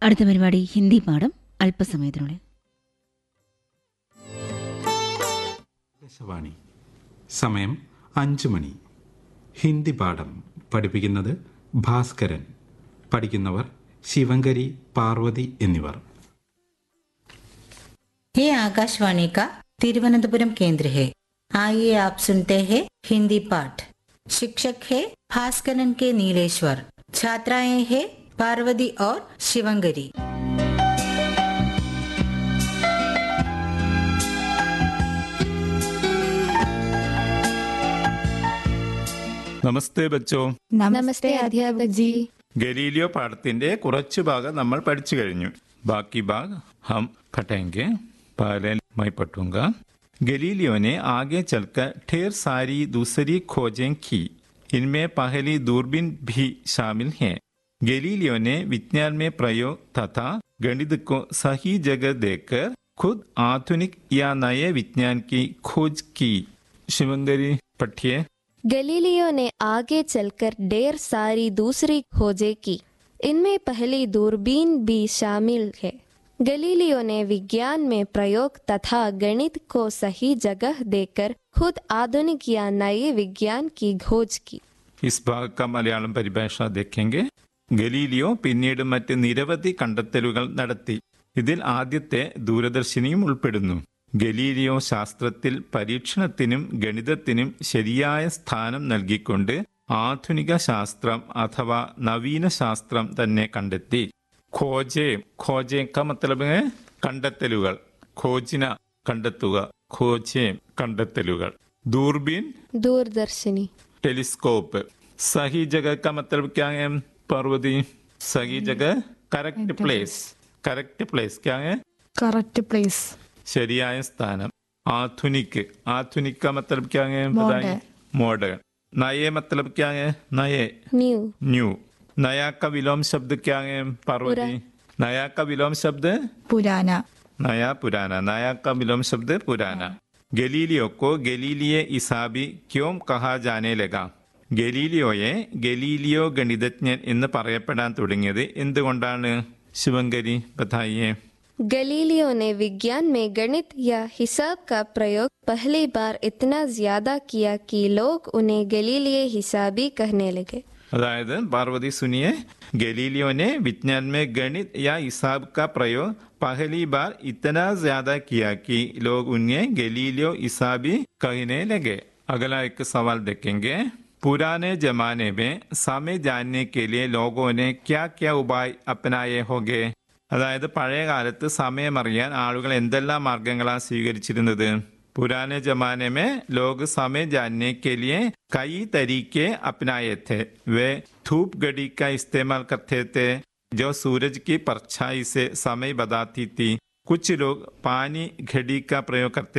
അടുത്ത പരിപാടി ഹിന്ദി പാഠം അല്പസമയത്തിനുള്ളിൽ ആകാശവാണി സമയം അഞ്ചു മണി ഹിന്ദി പാഠം പഠിപ്പിക്കുന്നത് ഭാസ്കരൻ പഠിക്കുന്നവർ ശിവങ്കരി പാർവതി എന്നിവർ ये आकाशवाणी का तिरुवनंतपुरम केंद्र है आइए आप सुनते हैं हिंदी पाठ शिक्षक है भास्करन के नीलेश्वर छात्राएं हैं पार्वती और शिवंगरी നമസ്തേ ബച്ചോ നമസ്തേ അധ്യാപക് ജി ഗലീലിയോ പാഠത്തിന്റെ കുറച്ചു ഭാഗം നമ്മൾ പഠിച്ചു കഴിഞ്ഞു ബാക്കി ഭാഗ് ഹം പഠേंगे पहले मैं पढ़ूंगा गलीलियो ने आगे चलकर ढेर सारी दूसरी खोजें की इनमें पहली दूरबीन भी शामिल है गलीलियो ने विज्ञान में प्रयोग तथा गणित को सही जगह देकर खुद आधुनिक या नए विज्ञान की खोज की शिवंगरी पठिए गलीलियो ने आगे चलकर ढेर सारी दूसरी खोजें की इनमें पहली दूरबीन भी शामिल है गलीलियो ने विज्ञान में प्रयोग तथा गणित को सही जगह देकर खुद आधुनिक या नए विज्ञान की खोज की इस भाग का മലയാളം പരിഭാഷ देखेंगे ഗലീലിയോ പിന്നീട് മറ്റ് നിരവധി കണ്ടെത്തലുകൾ നടത്തി ഇതിൽ ആദ്യത്തെ ദൂരദർശിനിയും ഉൾപ്പെടുന്നു ഗലീലിയോ ശാസ്ത്രത്തിൽ പരീക്ഷണത്തിനും ഗണിതത്തിനും ശരിയായ സ്ഥാനം നൽകിക്കൊണ്ട് ആധുനിക ശാസ്ത്രം അഥവാ നവീന ശാസ്ത്രം തന്നെ കണ്ടെത്തി ഖോജെ ഖോജെ ക മത്തലബ് ഹെ കണ്ടെത്തലുകൾ ഖോജിന കണ്ടെത്തുക ഖോജെ കണ്ടെത്തലുകൾ ദൂർബീൻ दूरदर्शिनी टेलीस्कोप सही जगह का मतलब क्या है पार्वती सही जगह करेक्ट प्लेस करेक्ट प्लेस क्या है കറക്റ്റ് പ്ലേസ് ശരിയായ സ്ഥാനം ആധുനിക് ആധുനിക് का मतलब क्या है बताइए मॉडर्न नए मतलब क्या है नए न्यू न्यू नया का विलोम शब्द क्या है पार्वती नया का विलोम शब्द പുരാന नया पुराना नया का विलोम शब्द पुराना गलीलियो को गलीलिय इसाबी क्यों कहा जाने लगा ഗലീലിയോയെ ഗലീലിയോ ഗണിതജ്ഞൻ എന്ന് പറയപ്പെടാൻ തുടങ്ങിയത് എന്തുകൊണ്ടാണ് ശിവങ്കരി ബഥായിയെ गलीलियो ने विज्ञान में गणित या हिसाब का प्रयोग पहली बार इतना ज्यादा किया कि लोग उन्हें गलीलिय हिसाबी कहने लगे അതായത് പാർവതി സുനിയെ गलीलियो ने विज्ञान में गणित या हिसाब का प्रयोग पहली बार इतना ज्यादा किया कि लोग उन्हें गलीलियो हिसाबी कहने लगे अगला एक सवाल देखेंगे पुराने जमाने में समय जानने के लिए लोगों ने क्या क्या उपाय अपनाए होंगे അതായത് പഴയ കാലത്ത് സമയമറിയാൻ ആളുകൾ എന്തെല്ലാം മാർഗങ്ങളാണ് സ്വീകരിച്ചിരുന്നത് पुराने जमाने में लोग समय जानने के लिए कई तरीके अपनाए थे वे धूप घड़ी का इस्तेमाल करते थे जो सूरज की परछाई से समय बताती थी कुछ लोग पानी घड़ी का प्रयोग करते